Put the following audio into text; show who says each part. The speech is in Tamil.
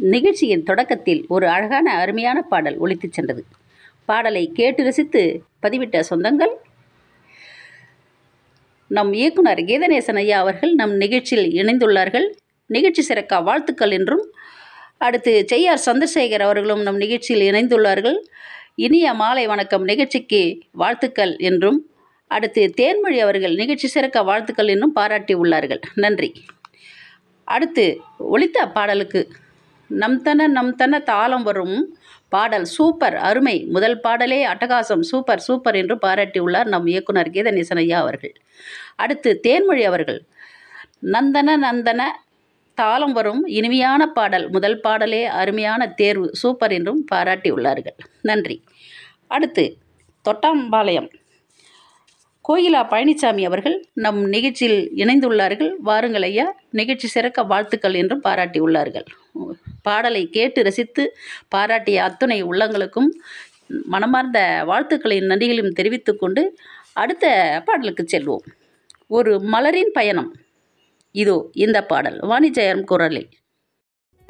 Speaker 1: நிகழ்ச்சியின் தொடக்கத்தில் ஒரு அழகான அருமையான பாடல் ஒலித்துச் சென்றது பாடலை கேட்டு ரசித்து பதிவிட்ட சொந்தங்கள் நம் இயக்குனர் கீதநேசன் ஐயா அவர்கள் நம் நிகழ்ச்சியில் இணைந்துள்ளார்கள் நிகழ்ச்சி சிறக்க வாழ்த்துக்கள் என்றும் அடுத்து செய்யார் சந்திரசேகர் அவர்களும் நம் நிகழ்ச்சியில் இணைந்துள்ளார்கள் இனிய மாலை வணக்கம் நிகழ்ச்சிக்கு வாழ்த்துக்கள் என்றும் அடுத்து தேன்மொழி அவர்கள் நிகழ்ச்சி சிறக்க வாழ்த்துக்கள் என்றும் பாராட்டி உள்ளார்கள் நன்றி அடுத்து ஒலித்த பாடலுக்கு நம் தன நம் தன தாளம் வரும் பாடல் சூப்பர் அருமை முதல் பாடலே அட்டகாசம் சூப்பர் சூப்பர் என்று பாராட்டியுள்ளார் நம் இயக்குனர் கீதநேசன் ஐயா அவர்கள் அடுத்து தேன்மொழி அவர்கள் நந்தன நந்தன தாளம் வரும் இனிமையான பாடல் முதல் பாடலே அருமையான தேர்வு சூப்பர் என்றும் பாராட்டியுள்ளார்கள் நன்றி அடுத்து தொட்டாம்பாளையம் கோயிலா பழனிசாமி அவர்கள் நம் நிகழ்ச்சியில் இணைந்துள்ளார்கள் வாருங்கள் ஐயா நிகழ்ச்சி சிறக்க வாழ்த்துக்கள் என்றும் பாராட்டியுள்ளார்கள் பாடலை கேட்டு ரசித்து பாராட்டிய அத்துணை உள்ளங்களுக்கும் மனமார்ந்த வாழ்த்துக்களையும் நன்றிகளையும் தெரிவித்துக்கொண்டு அடுத்த பாடலுக்கு செல்வோம் ஒரு மலரின் பயணம் இதோ இந்த பாடல் வாணிஜெயம் குரலில்